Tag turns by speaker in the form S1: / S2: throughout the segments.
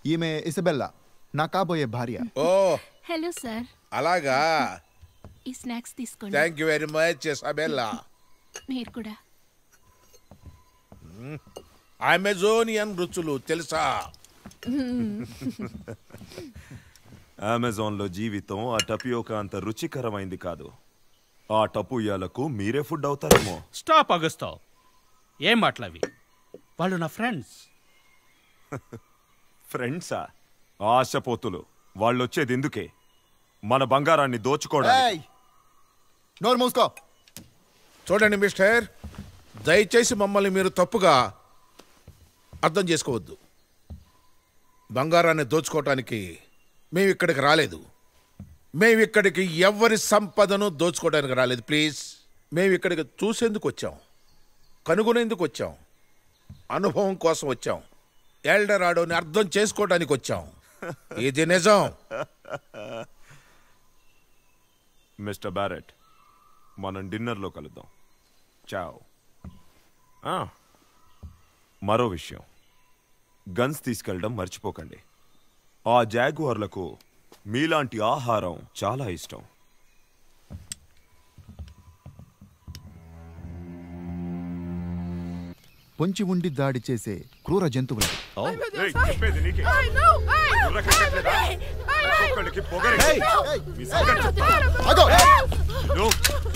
S1: ఈమె ఇసబెల్లా నా కాబోయే భార్య
S2: ఓ
S3: హలో సార్
S2: అలాగా
S3: ఈ స్నాక్స్ తీసుకోండి
S2: థ్యాంక్ యూ వెరీ మచ్ సబెల్లా
S3: మీరు కూడా
S2: అమెజోనియన్ రుచులు తెలుసా
S4: అమెజాన్లో జీవితం ఆ టపియోకా అంత రుచికరమైంది కాదు ఆ టపుయాలకు మీరే ఫుడ్ అవుతారేమో
S5: స్టాప్ అగస్తో ఏం మాటలవి వాళ్ళు నా ఫ్రెండ్స్
S4: ఫ్రెండ్సా ఆశపోతులు వాళ్ళొచ్చేది ఎందుకే మన బంగారాన్ని దోచుకోవడానికి
S1: ఏయ్! నోరు మూసుకో
S2: చూడండి మిస్టర్ దయచేసి మమ్మల్ని మీరు తప్పుగా అర్థం చేసుకోవద్దు బంగారాన్ని దోచుకోవటానికి మేము ఇక్కడికి రాలేదు మేము ఇక్కడికి ఎవరి సంపదను దోచుకోవడానికి రాలేదు ప్లీజ్ మేము ఇక్కడికి చూసేందుకు వచ్చాం కనుగొనేందుకు వచ్చాం అనుభవం కోసం వచ్చాం ఎల్డరాడోని అర్థం చేసుకోవడానికి వచ్చాం ఇది నిజం
S4: మిస్టర్ బ్యారెట్ మనం డిన్నర్లో కలుద్దాం చావ్ ఆ, మరో విషయం గన్స్ తీసుకెళ్ళడం మర్చిపోకండి ఆ జాగువార్లకు మీలాంటి ఆహారం చాలా ఇష్టం
S1: పొంచి ఉండి దాడి చేసే క్రూర జంతువులు
S4: ఏయ్, చెప్పేది నీకే. బుర్ర కట్టట్లేదా? ఒక్కొక్కడికి పొగరే. మీ సంగతి చెప్తా.
S1: అగో!
S4: నువ్వు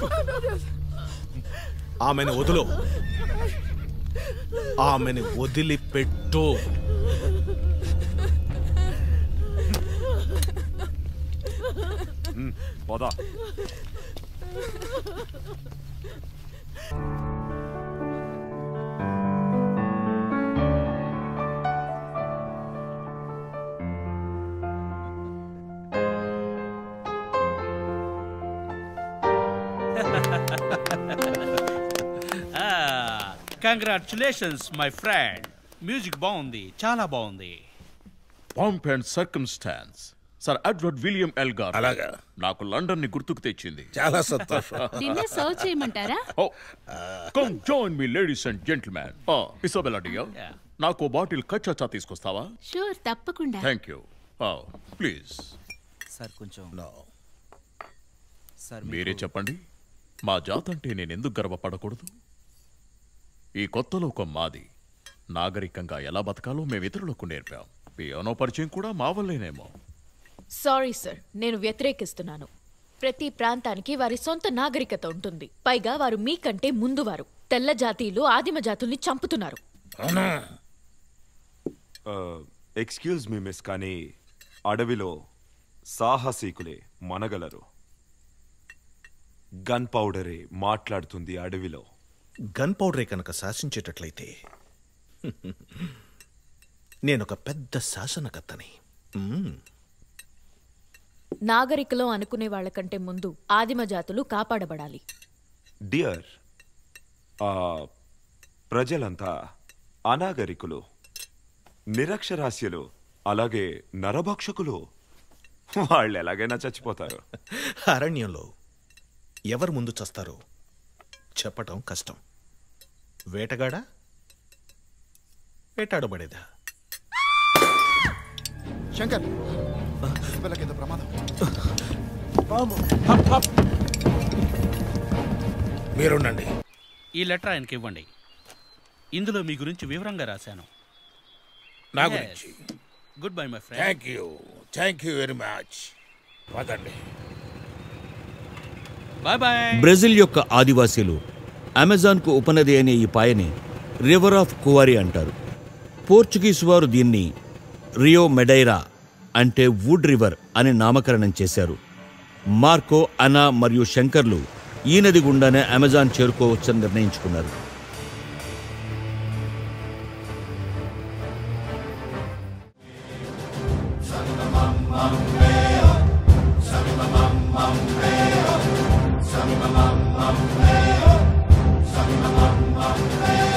S6: ఆమెను వదులు ఆమెను వదిలిపెట్టు
S4: పద
S5: కంగ్రాచులేషన్స్ మై ఫ్రెండ్ మ్యూజిక్ బాగుంది చాలా బాగుంది
S7: pomp and circumstance sir Edward William Elgar
S2: అలాగా
S7: నాకు లండన్ ని గుర్తుకు తెచ్చింది
S2: చాలా సంతోషం
S3: డిన్నర్ సర్వ్ చేయమంటారా
S7: oh come join me ladies and gentlemen Isabella dear
S5: Yeah.
S7: నాకు బాటిల్ కచ్చాచా తీసుకొస్తావా
S3: షూర్ తప్పకుండా
S7: థ్యాంక్ యూ ప్లీజ్
S8: సార్ కొంచెం సార్
S7: మీరే చెప్పండి మా జాత్ అంటే నేను ఎందుకు గర్వపడకూడదు ఈ కొత్త లోకం మాది నాగరికంగా ఎలా బతకాలో మేము ఇతరులకు నేర్పాం పియానో పరిచయం కూడా మా వల్లేనేమో
S9: సారీ సార్ నేను వ్యతిరేకిస్తున్నాను ప్రతి ప్రాంతానికి వారి సొంత నాగరికత ఉంటుంది పైగా వారు మీకంటే ముందువారు తెల్ల జాతీయులు ఆదిమ జాతుల్ని చంపుతున్నారు
S4: ఎక్స్క్యూజ్ మీ మిస్ కానీ అడవిలో సాహసీకులే మనగలరు గన్ పౌడరే మాట్లాడుతుంది అడవిలో
S6: గన్ పౌడరే కనుక శాసించేటట్లయితే నేనొక పెద్ద శాసనకర్తని మ్మ్.
S9: నాగరికలో అనుకునే వాళ్ళకంటే ముందు ఆదిమ జాతులు కాపాడబడాలి
S4: డియర్ ఆ ప్రజలంతా అనాగరికులు నిరక్షరాస్యులు అలాగే నరభక్షకులు వాళ్ళు ఎలాగైనా చచ్చిపోతారు
S6: అరణ్యంలో ఎవరు ముందు చస్తారో చెప్పటం కష్టం వేటగాడా వేటాడబడేదా
S1: శంకర్ ఇసబెల్లాకి ఏదో ప్రమాదం
S2: మీరుండండి
S5: ఈ లెటర్ ఆయనకి ఇవ్వండి ఇందులో మీ గురించి వివరంగా రాశాను
S2: నా గురించి
S5: goodbye my friend
S2: thank you thank you very much పదండి
S5: బాయ్ బాయ్
S10: బ్రెజిల్ యొక్క ఆదివాసీలు అమెజాన్కు ఉపనది అనే ఈ పాయని రివర్ ఆఫ్ కువారి అంటారు పోర్చుగీస్ వారు దీన్ని రియో మెడైరా అంటే వుడ్ రివర్ అని నామకరణం చేశారు మార్కో అనా మరియు శంకర్లు ఈ నది గుండానే అమెజాన్ చేరుకోవచ్చని నిర్ణయించుకున్నారు
S11: Samimamamameo, samimamamameo, samimamamameo.